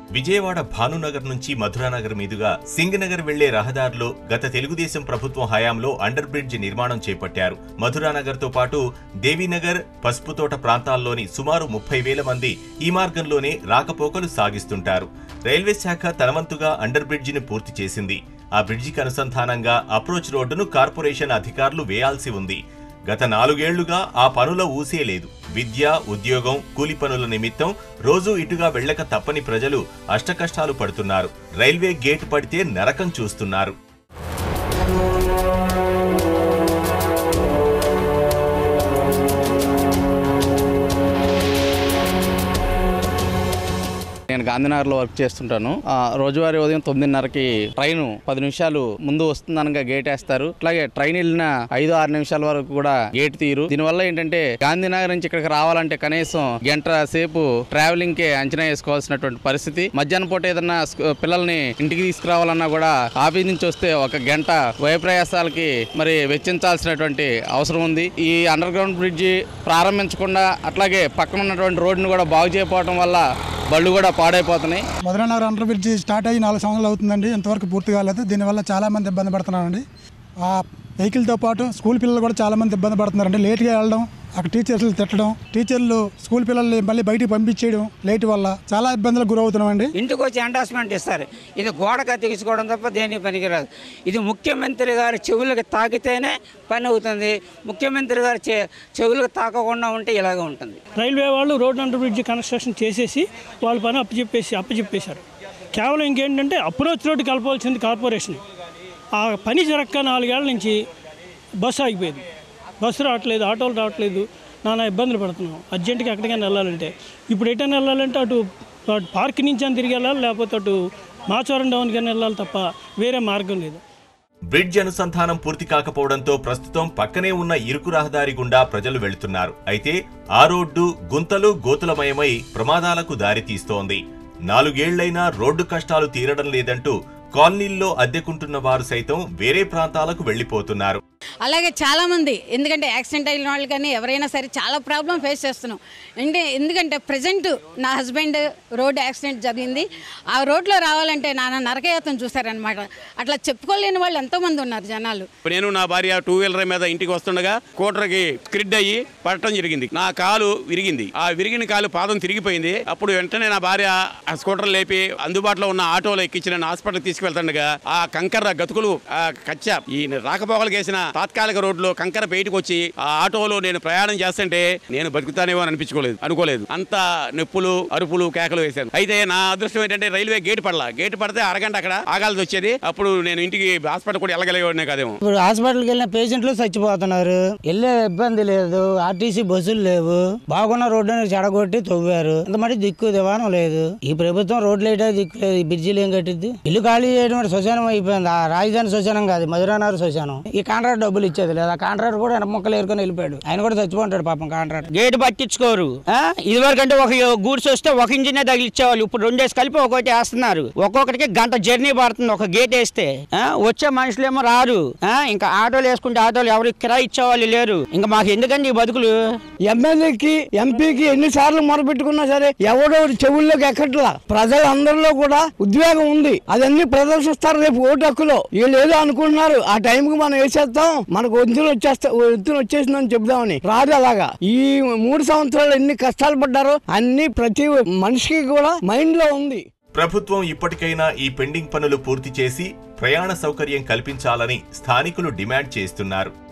విజయవాడ భానునగర్ నుంచి మధురానగర్ మీదుగా సింగనగర్ వెళ్లే రహదారిలో గత తెలుగుదేశం ప్రభుత్వం హయాంలో అండర్ బ్రిడ్జ్ నిర్మాణం చేపట్టారు మధురానగర్ తో పాటు దేవీనగర్ పసుపుతోట ప్రాంతాల్లోని సుమారు ముప్పై వేల మంది ఈ మార్గంలోనే రాకపోకలు సాగిస్తుంటారు రైల్వే శాఖ తనవంతుగా అండర్ బ్రిడ్జిని పూర్తి చేసింది ఆ బ్రిడ్జికి అనుసంధానంగా అప్రోచ్ రోడ్డును కార్పొరేషన్ అధికారులు వేయాల్సి ఉంది గత నాలుగేళ్లుగా ఆ పనుల ఊసే లేదు విద్య ఉద్యోగం కూలి పనుల నిమిత్తం రోజూ ఇటుగా వెళ్ళక తప్పని ప్రజలు అష్టకష్టాలు పడుతున్నారు రైల్వే గేట్ పడితే నరకం చూస్తున్నారు నేను గాంధీనగర్లో వర్క్ చేస్తుంటాను ఆ, రోజువారీ ఉదయం తొమ్మిదిన్నరకి ట్రైన్ పది నిమిషాలు ముందు వస్తుందనగా గేట్ వేస్తారు అట్లాగే ట్రైన్ వెళ్ళిన ఐదు ఆరు నిమిషాల వరకు కూడా గేట్ తీరు దీనివల్ల ఏంటంటే గాంధీనగర్ నుంచి ఇక్కడికి రావాలంటే కనీసం గంట సేపు ట్రావెలింగ్ కి అంచనా వేసుకోవాల్సినటువంటి పరిస్థితి మధ్యాహ్నం పూట ఏదన్నా స్కూ- పిల్లల్ని ఇంటికి తీసుకురావాలన్నా కూడా ఆఫీస్ నుంచి వస్తే ఒక గంట వ్యయప్రయాసాలకి మరి వెచ్చించాల్సినటువంటి అవసరం ఉంది ఈ అండర్ గ్రౌండ్ బ్రిడ్జి ప్రారంభించకుండా అట్లాగే పక్కన ఉన్నటువంటి రోడ్డును కూడా బాగు చేయకపోవడం వల్ల బళ్ళు కూడా పాడైపోతున్నాయి మధురానగర్ అండర్ బ్రిడ్జి స్టార్ట్ అయ్యి నాలుగు సంవత్సరాలు అవుతుందండి ఇంతవరకు పూర్తి కాలేదు దీనివల్ల చాలామంది ఇబ్బంది పడుతున్నారండి ఆ వెహికల్తో పాటు స్కూల్ పిల్లలు కూడా చాలామంది ఇబ్బంది పడుతున్నారండి లేట్గా వెళ్ళడం అక్కడ టీచర్లు తిట్టడం టీచర్లు స్కూల్ పిల్లల్ని మళ్ళీ బయటికి పంపించేయడం లేట్ వల్ల చాలా ఇబ్బందులకు గురవుతున్నామండి ఇంటికి వచ్చి ఎండాస్మెంట్ ఇస్తారు ఇది గోడగా తీసుకోవడం తప్ప దేనికి పనికిరాదు ఇది ముఖ్యమంత్రి గారి చెవులకు తాకితేనే పని అవుతుంది ముఖ్యమంత్రి గారి చె చెవులకు తాకకుండా ఉంటే ఇలాగే ఉంటుంది రైల్వే వాళ్ళు రోడ్ అండర్ బ్రిడ్జ్ కన్స్ట్రక్షన్ చేసేసి వాళ్ళ పని అప్పచెప్పేసి అప్పచెప్పేశారు కేవలం ఇంకేంటంటే అప్రోచ్ రోడ్డు కలపాల్సింది కార్పొరేషన్ ఆ పని జరక్క నాలుగేళ్ల నుంచి బస్సు ఆగిపోయింది బస్సు రావట్లేదు ఆటోలు రావట్లేదు నానా ఇబ్బందులు పడుతున్నాం అర్జెంటుగా ఎక్కడికైనా వెళ్ళాలంటే ఇప్పుడు ఎటైనా వెళ్ళాలంటే అటు అటు పార్క్ నుంచి అని తిరిగి వెళ్ళాలి లేకపోతే అటు మాచవరం డౌన్ కానీ వెళ్ళాలి తప్ప వేరే మార్గం లేదు బ్రిడ్జ్ అనుసంధానం పూర్తి కాకపోవడంతో ప్రస్తుతం పక్కనే ఉన్న ఇరుకు రహదారి గుండా ప్రజలు వెళుతున్నారు అయితే ఆ రోడ్డు గుంతలు గోతులమయమై ప్రమాదాలకు దారితీస్తోంది నాలుగేళ్లైనా రోడ్డు కష్టాలు తీరడం లేదంటూ కాలనీల్లో అద్దెకుంటున్న వారు సైతం వేరే ప్రాంతాలకు వెళ్లిపోతున్నారు అలాగే చాలామంది ఎందుకంటే యాక్సిడెంట్ అయిన వాళ్ళు కానీ ఎవరైనా సరే చాలా ప్రాబ్లం ఫేస్ చేస్తున్నాం అంటే ఎందుకంటే ప్రజెంట్ నా హస్బెండ్ రోడ్ యాక్సిడెంట్ జరిగింది ఆ రోడ్లో రావాలంటే నాన్న నరకయాతం చూశారనమాట అట్లా చెప్పుకోలేని వాళ్ళు ఎంతోమంది ఉన్నారు జనాలు నేను నా భార్య టూ వీలర్ మీద ఇంటికి వస్తుండగా స్కూటర్కి స్క్రిడ్ అయ్యి పడటం జరిగింది నా కాలు విరిగింది ఆ విరిగిన కాలు పాదం తిరిగిపోయింది అప్పుడు వెంటనే నా భార్య ఆ స్కూటర్ లేపి అందుబాటులో ఉన్న ఆటోలో ఎక్కించి నన్ను హాస్పిటల్ తీసుకువెళ్తుండగా ఆ కంకర గతుకులు ఆ కచ్చ ఈ రాకపోకలకు వేసిన తాత్కాలిక రోడ్లో కంకర బయటకు వచ్చి ఆ ఆటోలో నేను ప్రయాణం చేస్తుంటే నేను బతుకుతానేమో అని అనిపించుకోలేదు అనుకోలేదు అంత నొప్పులు అరుపులు కేకలు వేశాను అయితే నా అదృష్టం ఏంటంటే రైల్వే గేట్ పడలా గేట్ పడితే అరగంట అక్కడ ఆగాల్సి వచ్చేది అప్పుడు నేను ఇంటికి హాస్పిటల్ కూడా వెళ్ళగలిగేవాడినే కాదేమో ఇప్పుడు హాస్పిటల్కి వెళ్ళిన పేషెంట్లు చచ్చిపోతున్నారు వెళ్ళే ఇబ్బంది లేదు ఆర్టీసీ బస్సులు లేవు బాగున్న రోడ్డుని చెడగొట్టి తవ్వారు ఇంత మరి దిక్కు దివానం లేదు ఈ ప్రభుత్వం రోడ్లు వేయడానికి దిక్కు లేదు ఈ బ్రిడ్జిలు ఏం కట్టిద్ది ఇల్లు ఖాళీ చేయడం అంటే శ్మశానం అయిపోయింది ఆ రాజధాని శ్మశానం కాదు మధురానగర్ శ్మశానం ఈ కాంట్రాక్ట్ డబ్బులు ఇచ్చేది లేదు ఆ కాంట్రాక్ట్ కూడా ఎనక మొక్కలు ఏరుకొని వెళ్ళిపోయాడు ఆయన కూడా చచ్చిపోతాడు పాపం కాంట్రాక్ట్ గేట్ పట్టించుకోరు ఇది వరకు అంటే ఒక గూడ్స్ వస్తే ఒక ఇంజినే తగిలిచ్చేవాళ్ళు ఇప్పుడు రెండేసి కలిపి ఒకటి వేస్తున్నారు ఒక్కొక్కడికి గంట జర్నీ పడుతుంది ఒక గేట్ వేస్తే ఆ, వచ్చే మనుషులేమో రారు ఆ, ఇంకా ఆటోలు వేసుకుంటే ఆటోలు ఎవరు కిరాయి ఇచ్చేవాళ్ళు లేరు ఇంకా మాకు ఎందుకండి ఈ బతుకులు ఎమ్మెల్యేకి ఎంపీకి ఎన్నిసార్లు మొరపెట్టుకున్నా సరే ఎవడో చెవుల్లోకి ఎక్కట్లా ప్రజలందరిలో కూడా ఉద్వేగం ఉంది అదన్నీ ప్రదర్శిస్తారు రేపు ఓటు హక్కులో వీళ్ళు ఏదో అనుకుంటున్నారు ఆ టైంకి మనం వేసేస్తాం మనకు వంతులు వచ్చేస్తా వంతులు వచ్చేసిందని చెప్దామని రాదు అలాగా ఈ మూడు సంవత్సరాలు ఎన్ని కష్టాలు పడ్డారో అన్ని ప్రతి మనిషికి కూడా మైండ్ లో ఉంది ప్రభుత్వం ఇప్పటికైనా ఈ పెండింగ్ పనులు పూర్తి చేసి ప్రయాణ సౌకర్యం కల్పించాలని స్థానికులు డిమాండ్ చేస్తున్నారు